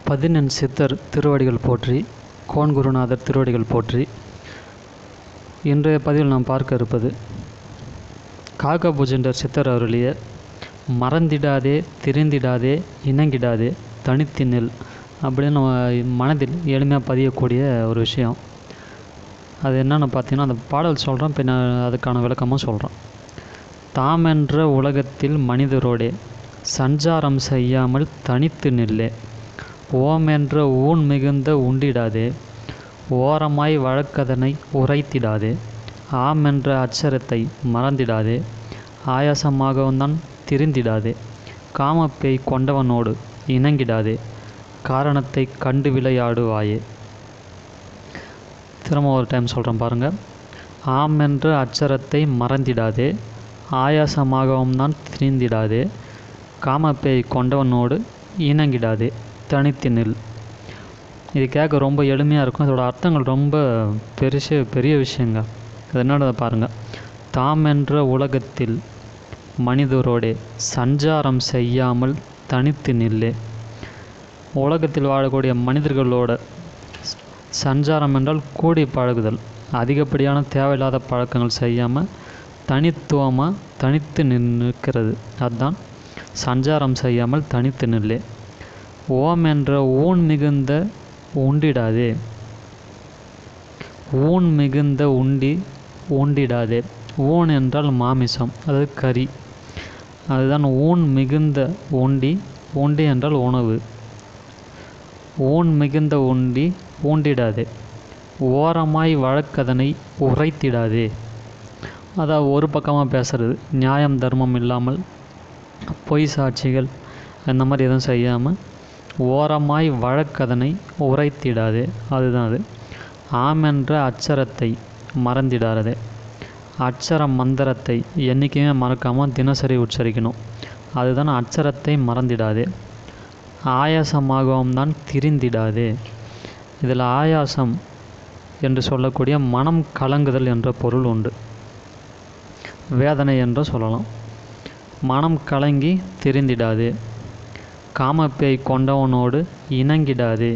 பதினெண் சித்தர் திருவடிகள் போற்றி கோன் குருநாதர் திருவடிகள் போற்றி இன்றைய பதிவில் நாம் பார்க்க இருப்பது காகபுஜென்ற சித்தர் அருளிய மறந்திடாதே திரிந்திடாதே இணங்கிடாதே தனித்து நில் அப்படின்னு நம்ம மனதில் எளிமையாக பதியக்கூடிய ஒரு விஷயம் அது என்னென்னு பார்த்தீங்கன்னா அந்த பாடல் சொல்கிறேன் பின்ன அதுக்கான விளக்கமும் சொல்கிறேன் தாமென்ற உலகத்தில் மனிதரோடே சஞ்சாரம் செய்யாமல் தனித்து நில்லே ஓமென்ற ஊன் மிகுந்த உண்டிடாதே ஓரமாய் வழக்கதனை உரைத்திடாதே ஆமென்ற அச்சரத்தை மறந்திடாதே ஆயாசமாகவும் தான் திரிந்திடாதே காமப்பேய் கொண்டவனோடு இணங்கிடாதே காரணத்தை கண்டு விளையாடுவாயே திரும்ப ஒரு டைம் சொல்கிறேன் பாருங்கள் ஆம் என்ற அச்சரத்தை மறந்திடாதே ஆயாசமாகவும் தான் திரிந்திடாதே காமப்பேய் கொண்டவனோடு இணங்கிடாதே தனித்து நில் இது கேட்க ரொம்ப எளிமையாக இருக்கும் இதோட அர்த்தங்கள் ரொம்ப பெருசு பெரிய விஷயங்க அது என்னன்றதை பாருங்கள் தாம் என்ற உலகத்தில் மனிதரோடே சஞ்சாரம் செய்யாமல் தனித்து நில்லே உலகத்தில் வாழக்கூடிய மனிதர்களோட சஞ்சாரம் என்றால் கூடி பழகுதல் அதிகப்படியான தேவையில்லாத பழக்கங்கள் செய்யாமல் தனித்துவமாக தனித்து நிற்கிறது அதுதான் சஞ்சாரம் செய்யாமல் தனித்து நில்லே ஓம் என்ற ஊன் மிகுந்த உண்டிடாதே ஊன் மிகுந்த உண்டி உண்டிடாதே ஊன் என்றால் மாமிசம் அதாவது கறி அதுதான் ஊன் மிகுந்த உண்டி உண்டி என்றால் உணவு ஊன் மிகுந்த உண்டி ஊண்டிடாதே ஓரமாய் வழக்கதனை உரைத்திடாதே அதாவது ஒரு பக்கமாக பேசுறது நியாயம் தர்மம் இல்லாமல் பொய் சாட்சிகள் அந்த மாதிரி எதுவும் செய்யாமல் ஓரமாய் வழக்கதனை உரைத்திடாதே அதுதான் அது ஆமென்ற அச்சரத்தை மறந்திடாதே அச்சர மந்திரத்தை என்றைக்குமே மறக்காமல் தினசரி உச்சரிக்கணும் அதுதான் அச்சரத்தை மறந்திடாதே ஆயாசமாகவும் தான் திரிந்திடாதே இதில் ஆயாசம் என்று சொல்லக்கூடிய மனம் கலங்குதல் என்ற பொருள் உண்டு வேதனை என்று சொல்லலாம் மனம் கலங்கி திரிந்திடாதே காமப்பேய் கொண்டவனோடு இணங்கிடாதே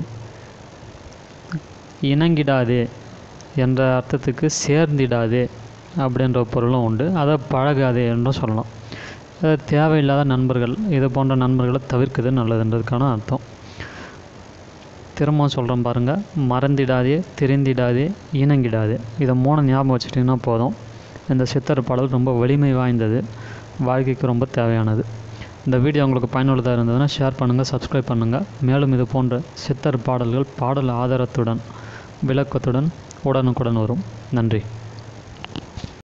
இணங்கிடாதே என்ற அர்த்தத்துக்கு சேர்ந்திடாதே அப்படின்ற பொருளும் உண்டு அதை பழகாதே என்றும் சொல்லலாம் அது தேவையில்லாத நண்பர்கள் இது போன்ற நண்பர்களை தவிர்க்குது நல்லதுன்றதுக்கான அர்த்தம் திரும்பவும் சொல்கிறேன் பாருங்கள் மறந்திடாதே திரிந்திடாதே இணங்கிடாதே இதை மூணு ஞாபகம் வச்சுட்டிங்கன்னா போதும் இந்த சித்தர் பாடல் ரொம்ப வலிமை வாய்ந்தது வாழ்க்கைக்கு ரொம்ப தேவையானது இந்த வீடியோ உங்களுக்கு பயனுள்ளதாக இருந்ததுன்னா ஷேர் பண்ணுங்கள் சப்ஸ்கிரைப் பண்ணுங்கள் மேலும் இது போன்ற சித்தர் பாடல்கள் பாடல் ஆதாரத்துடன் விளக்கத்துடன் உடனுக்குடன் வரும் நன்றி